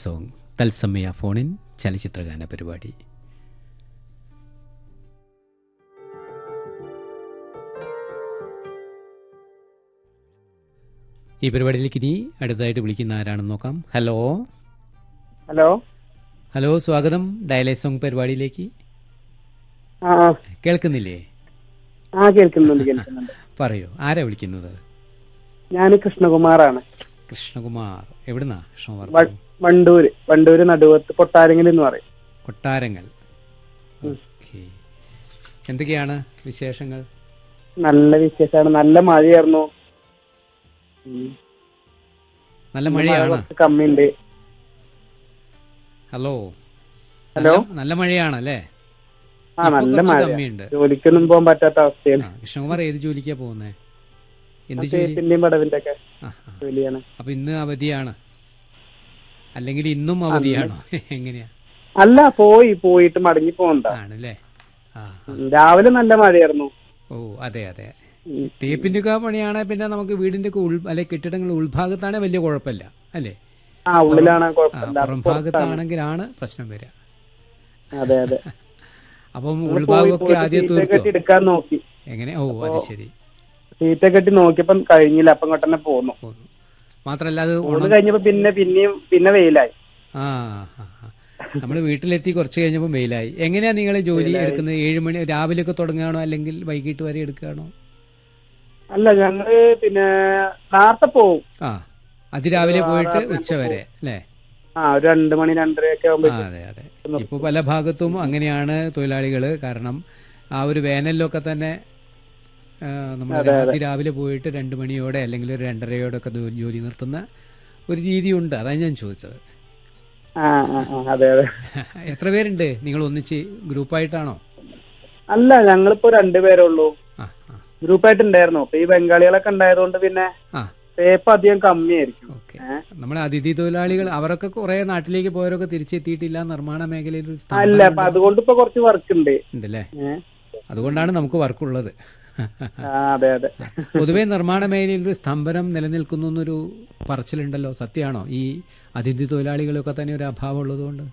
Song തത്സമയ ഫോണിൻ ചലച്ചിത്രഗാന പരിപാടി ഈ പരിപാടിയിലേക്ക് ഇനി അടുത്തതായിട്ട് വിളിക്കുന്ന ആരാണെന്ന് നോക്കാം ഹലോ ഹലോ ഹലോ സ്വാഗതം ഡയലേ സോങ് പരിപാടിയിലേക്ക് ആ കേൾക്കുന്നില്ലേ ആ കേൾക്കുന്നുണ്ട് കേൾക്കുന്നുണ്ട് പറയൂ ആരാ വിളിക്കുന്നത് ഞാൻ കൃഷ്ണകുമാറാണ് കൃഷ്ണകുമാർ എവിടുന്നാ കൃഷ്ണകുമാർ വ- വണ്ടൂര് വണ്ടൂര് നടുവത്ത് കൊട്ടാരങ്ങൽ എന്ന് പറയും കൊട്ടാരങ്ങൾ ഓക്കെ എന്തൊക്കെയാണ് വിശേഷങ്ങൾ നല്ല വിശേഷമാണ് നല്ല മഴയായിരുന്നു ഉം. നല്ല മഴ മഴയാണ് കുറച്ച് കമ്മിയുണ്ട് ഹലോ ഹലോ? നല്ല- നല്ല മഴയാണല്ലേ ആ ഇപ്പൊ നല്ല കുറച്ച് മഴ കമ്മിയുണ്ട് ജോലിക്കൊന്നും പോകാൻ പറ്റാത്ത അവസ്ഥയാണ് ആ, കൃഷ്ണകുമാർ ഏത് ജോലിക്കാ പോകുന്നേ എന്ത് ജോലി തേപ്പിന്റെയും പടവിന്റെ ഒക്കെ ആ ആ. ജോലിയാണ് അപ്പൊ ഇന്ന് അവധിയാണ് അല്ലെങ്കിൽ ഇന്നും അവധിയാണോ എങ്ങനെയാ അല്ല പോയി പോയിട്ട് മടങ്ങി പോകണ്ട ആണല്ലേ ആ ആ. രാവിലെ നല്ല മഴയായിരുന്നു ഓ അതെ അതെ ഉം. തേപ്പിന്റെ ഒക്കെ പണിയാണെ പിന്നെ നമുക്ക് വീടിന്റെ ഒക്കെ ഉൾ അല്ലെ കെട്ടിടങ്ങൾ ഉൾഭാഗത്താണെ വലിയ കുഴപ്പമില്ല അല്ലേ ആ ഉള്ളിലാണ് ആ, കുഴപ്പമില്ല പുറം ഭാഗത്താണെങ്കിലാണ് പ്രശ്നം വരിക അതെ അതെ അപ്പം നമ്മള് പോയി ഉൾഭാഗമൊക്കെ പോയിട്ട് ആദ്യം സീറ്റൊക്കെ തീർക്കോ കെട്ടി എടുക്കാൻ നോക്കി എങ്ങനെ ഓ അത് ശരി സീറ്റൊക്കെ കെട്ടി നോക്കിയപ്പം കഴിഞ്ഞില്ല അപ്പം ഇങ്ങോട്ട് തന്നെ പോന്നു പോന്നു മാത്രല്ല അത് ഊണ് ഉണ കഴിഞ്ഞപ്പോ പിന്നെ പിന്നെയും പിന്നെ വെയിലായി ആ നമ്മൾ വീട്ടിലെത്തി കുറച്ച് കഴിഞ്ഞപ്പോൾ മെയിലായി എങ്ങനെയാ നിങ്ങൾ ജോലി എടുക്കുന്നത് ഏഴ് മണി രാവിലെ ഒക്കെ തുടങ്ങുകയാണോ അല്ലെങ്കിൽ വൈകിട്ട് വരെ എടുക്കുകയാണോ അല്ല ഞങ്ങള് പിന്നെ നേരത്തെ പോവും ആ അതിരാവിലെ ഒരു പോയിട്ട് ആറാറ് ഉച്ച വരെ അല്ലേ ആ ഒരു രണ്ടു മണി രണ്ടര ഒക്കെ ആ ആകുമ്പോ അതെ അതെ ഇപ്പോൾ പല ഭാഗത്തും അങ്ങനെയാണ് തൊഴിലാളികൾ കാരണം ആ ഒരു വേനലിലൊക്കെ തന്നെ ആ, നമ്മൾ അതിരാവിലെ പോയിട്ട് രണ്ട് മണിയോടെ അല്ലെങ്കിൽ ഒരു രണ്ടരയോടെ ഒക്കെ ജോ- ജോലി നിർത്തുന്ന ഒരു രീതിയുണ്ട് അതാണ് ഞാൻ ചോദിച്ചത് ആ ആ ആ, അതെ അതെ എത്ര പേരുണ്ട് നിങ്ങൾ ഒന്നിച്ച് ഗ്രൂപ്പായിട്ടാണോ അല്ല ഞങ്ങളിപ്പോ രണ്ടുപേരേ ഉള്ളൂ ആ ആ ഗ്രൂപ്പായിട്ട് ഉണ്ടായിരുന്നു അപ്പൊ ഈ ബംഗാളികളൊക്കെ ഉണ്ടായതുകൊണ്ട് പിന്നെ ആ തേപ്പ് അധികം കമ്മിയായിരിക്കും ഓക്കെ ഏ? നമ്മളെ അതിഥി തൊഴിലാളികൾ അവരൊക്കെ കുറെ നാട്ടിലേക്ക് പോയവരൊക്കെ തിരിച്ചെത്തിയിട്ടില്ല നിർമ്മാണ മേഖലയിൽ ഒരു സ്തംഭനം അല്ല അപ്പൊ അതുകൊണ്ട് ഇപ്പൊ കുറച്ച് വർക്ക് ഉണ്ട് ഉണ്ടല്ലേ ഏ? അതുകൊണ്ടാണ് നമുക്ക് വർക്കുള്ളത് ആ അതെ അതെ പൊതുവെ നിർമ്മാണ മേഖലയിൽ ഒരു സ്തംഭനം നിലനിൽക്കുന്നു എന്നൊരു പറച്ചിലുണ്ടല്ലോ സത്യമാണോ ഈ അതിഥി തൊഴിലാളികളൊക്കെ തന്നെ ഒരു അഭാവം ഉള്ളതുകൊണ്ട്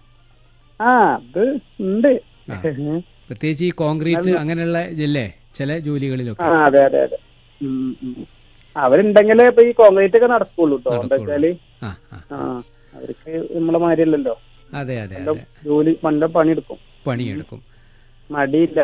ആ അത് ഉണ്ട് ആ. പ്രത്യേകിച്ച് ഈ കോൺക്രീറ്റ് അങ്ങനെയുള്ള ഇല്ലേ ചില ആ ജോലികളിലൊക്കെ അതെ അതെ അതെ ഉം, ഉം. അവരുണ്ടെങ്കിലേ ഇപ്പൊ ഈ കോൺക്രീറ്റ് ഒക്കെ നടക്കുള്ളൂ കേട്ടോ എന്താ നടക്കുള്ളൂ. വെച്ചാല് ആ ആ ആ അവർക്ക് നമ്മളെ മാതിരിയല്ലല്ലോ അതെ അതെ നല്ല അതെ ജോലി നല്ല പണിയെടുക്കും പണിയെടുക്കും മടിയില്ല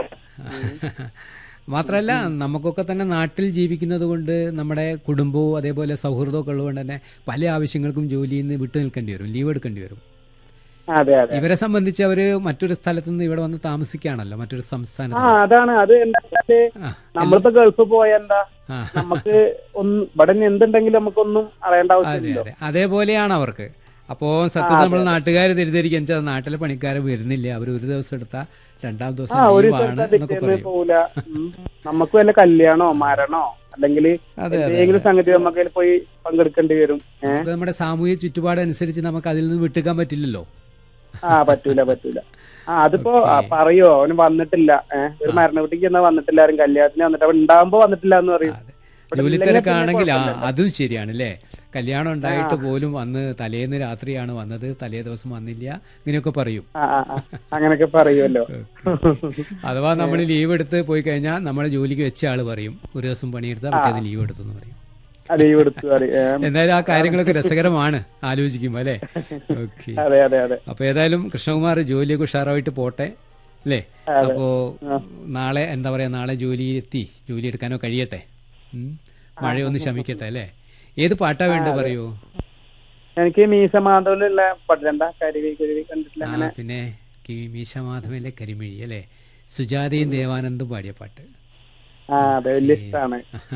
മാത്രമല്ല നമുക്കൊക്കെ തന്നെ നാട്ടിൽ ജീവിക്കുന്നത് കൊണ്ട് നമ്മുടെ കുടുംബവും അതേപോലെ സൗഹൃദമൊക്കെ ഉള്ളതുകൊണ്ട് തന്നെ പല ആവശ്യങ്ങൾക്കും ജോലിയിൽ നിന്ന് വിട്ടു നിൽക്കേണ്ടി വരും ലീവ് എടുക്കേണ്ടി വരും അതെ അതെ ഇവരെ സംബന്ധിച്ച് അവര് മറ്റൊരു സ്ഥലത്ത് നിന്ന് ഇവിടെ വന്ന് താമസിക്കുകയാണല്ലോ മറ്റൊരു ആ സംസ്ഥാനത്ത് അതാണ് അത് എന്താ വെച്ചാല് ആ, നമ്മളിപ്പോ ഗൾഫ് പോയ എന്താ ആ, നമുക്ക് ഒന്നും ഇവിടെ ഇനി എന്തുണ്ടെങ്കിലും നമുക്കൊന്നും അറിയേണ്ട അതെ ആവശ്യമില്ലല്ലോ അതെ അതേപോലെയാണ് അവർക്ക് അപ്പോ സത്യത്തിൽ നമ്മൾ നാട്ടുകാർ തെറ്റിദ്ധരിക്കാൻ വെച്ചാൽ നാട്ടിലെ പണിക്കാർ വരുന്നില്ല അവർ ഒരു ദിവസം എടുത്താൽ രണ്ടാം ദിവസം ആ ഒരു ലീവാണ് സ്ഥലത്ത് എന്നൊക്കെ പിറ്റേന്ന് പറയും പോവില്ല ഉം. നമുക്ക് വല്ല കല്യാണോ മരണോ അല്ലെങ്കിൽ അതെ അതെ എന്തെങ്കിലും സംഗതി നമുക്ക് അതിൽ പോയി പങ്കെടുക്കേണ്ടി വരും ഏ? നമുക്ക് നമ്മുടെ സാമൂഹിക ചുറ്റുപാടനുസരിച്ച് നമുക്ക് അതിൽ നിന്ന് വിട്ടുക്കാൻ പറ്റില്ലല്ലോ ആ പറ്റൂല പറ്റൂല ആ അതിപ്പോ ആ, പറയോ അവന് വന്നിട്ടില്ല ഏഹ് ഒരു മരണ വീട്ടിക്ക് എന്നാ വന്നിട്ടില്ല ആരും കല്യാണത്തിന് വന്നിട്ട് അവൻ ഉണ്ടാകുമ്പോ വന്നിട്ടില്ല എന്ന് പറയും അതെ ഇവിടെ ജോലി ഇല്ലെങ്കിൽ തിരക്കാണെങ്കിൽ ആ പിന്നെ അതും ശരിയാണ് അല്ലേ കല്യാണം ഉണ്ടായിട്ട് പോലും വന്ന് തലേന്ന് രാത്രിയാണ് വന്നത് തലേ ദിവസം വന്നില്ല ഇങ്ങനെയൊക്കെ പറയും ആ ആ ആ. അങ്ങനൊക്കെ പറയുമല്ലോ അഥവാ നമ്മൾ ലീവ് എടുത്ത് പോയി കഴിഞ്ഞാൽ നമ്മുടെ ജോലിക്ക് വെച്ച ആള് പറയും ഒരു ദിവസം പണിയെടുത്താൽ പിറ്റേന്ന് ലീവ് എടുത്തു എന്ന് പറയും അത് ഈ കൊടുത്തു പറയും ഏ, എന്തായാലും ആ കാര്യങ്ങളൊക്കെ രസകരമാണ് ആലോചിക്കുമ്പോൾ അല്ലേ ഓക്കെ അതെ അതെ അതെ അപ്പൊ ഏതായാലും കൃഷ്ണകുമാർ ജോലിയൊക്കെ ഉഷാറായിട്ട് പോട്ടെ അല്ലേ അപ്പോ നാളെ എന്താ പറയാ നാളെ ജോലിയിലെത്തി ജോലി എടുക്കാനോ കഴിയട്ടെ ഉം. മഴയൊന്ന് ശമിക്കട്ടെ അല്ലേ ഏത് പാട്ടാ വേണ്ടത് പറയൂ എനിക്ക് മീസ മാധവിലുള്ള പട്ടിലെന്താ കരുവി കരുവി കണ്ടിട്ടില്ല ആ അങ്ങനെ പിന്നെ കി മീശമാധവന്റെ കരിമിഴി അല്ലേ സുജാതയും ദേവാനന്ദും പാടിയ പാട്ട് ആ അതെ വലിയ ഇഷ്ടമാണ്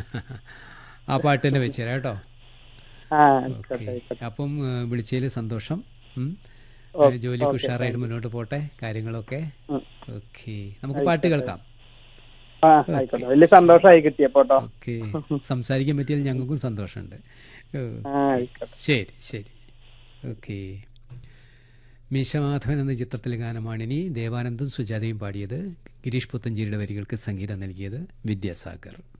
ആ പാട്ട് തന്നെ വെച്ചുതരാം കേട്ടോ ആ ആയിക്കോട്ടെ ഓക്കെ ആയിക്കോട്ടെ അപ്പം വിളിച്ചതിൽ സന്തോഷം ഉം. ഓക്കെ, ജോലിക്ക് ഓക്കെ, ഉഷാറായിട്ട് മുന്നോട്ട് പോട്ടെ കാര്യങ്ങളൊക്കെ ഉം. ഓക്കെ നമുക്ക് പാട്ട് കേൾക്കാം ആ ആയിക്കോട്ടെ വലിയ സന്തോഷമായി കിട്ടിയപ്പോ കേട്ടോ ഓക്കെ സംസാരിക്കാൻ പറ്റിയാൽ ഞങ്ങൾക്കും സന്തോഷമുണ്ട് ഓ, ആ ആയിക്കോട്ടെ ശരി ശരി ഓക്കെ മീശമാധവൻ എന്ന ചിത്രത്തിലെ ഗാനമാണിനി ദേവാനന്ദും സുജാതയും പാടിയത് ഗിരീഷ് പുത്തഞ്ചേരിയുടെ വരികൾക്ക് സംഗീതം നൽകിയത് വിദ്യാസാഗർ